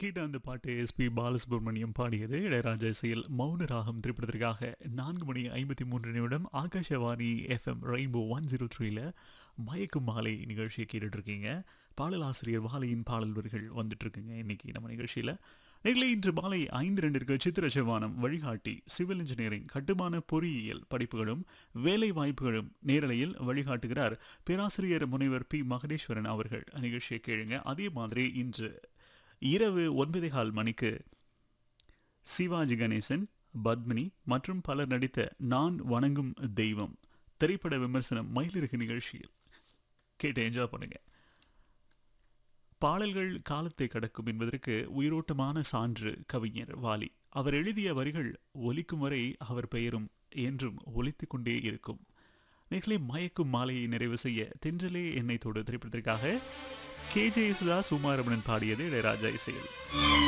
கேட்ட அந்த பாட்டு எஸ்பி பாலசுப்ரமணியம் பாடியது இளையராஜா இசையில் மௌன ராகம் திரைப்படத்திற்காக நான்கு மணி ஐம்பத்தி மூன்று நிமிடம் Akashvani FM Rainbow one zero த்ரீல மயக்கும் மாலை நிகழ்ச்சியை கேட்டுட்டு இருக்கீங்க பாடலாசிரியர் வாலியின் பாடல் வரிகள் வந்துட்டு இருக்குங்க இன்னைக்கு நம்ம நிகழ்ச்சியில் நேரில் இன்று மாலை ஐந்து ரெண்டிற்கு சித்திர செவ்வானம் வழிகாட்டி சிவில் இன்ஜினியரிங் கட்டுமான பொறியியல் படிப்புகளும் வேலை வாய்ப்புகளும் நேரலையில் வழிகாட்டுகிறார் பேராசிரியர் முனைவர் பி மகடேஸ்வரன் அவர்கள் நிகழ்ச்சியை கேளுங்க அதே மாதிரி இன்று இரவு ஒன்பதே கால் மணிக்கு சிவாஜி கணேசன் பத்மினி மற்றும் பலர் நடித்த நான் வணங்கும் தெய்வம் திரைப்பட விமர்சனம் மயிலிறகு நிகழ்ச்சியில் கேட்டு என்ஜாய் பண்ணுங்க பாடல்கள் காலத்தை கடக்கும் என்பதற்கு உயிரோட்டமான சான்று கவிஞர் வாலி அவர் எழுதிய வரிகள் ஒலிக்கும் வரை அவர் பெயரும் என்றும் ஒலித்து கொண்டே இருக்கும் நேர்களை மயக்கும் மாலையை நிறைவு செய்ய தென்றலே என்னை தொடு திரைப்படத்திற்காக கே ஜே யேசுதாஸ் உமாரமணன் பாடியது இளையராஜா இசையில்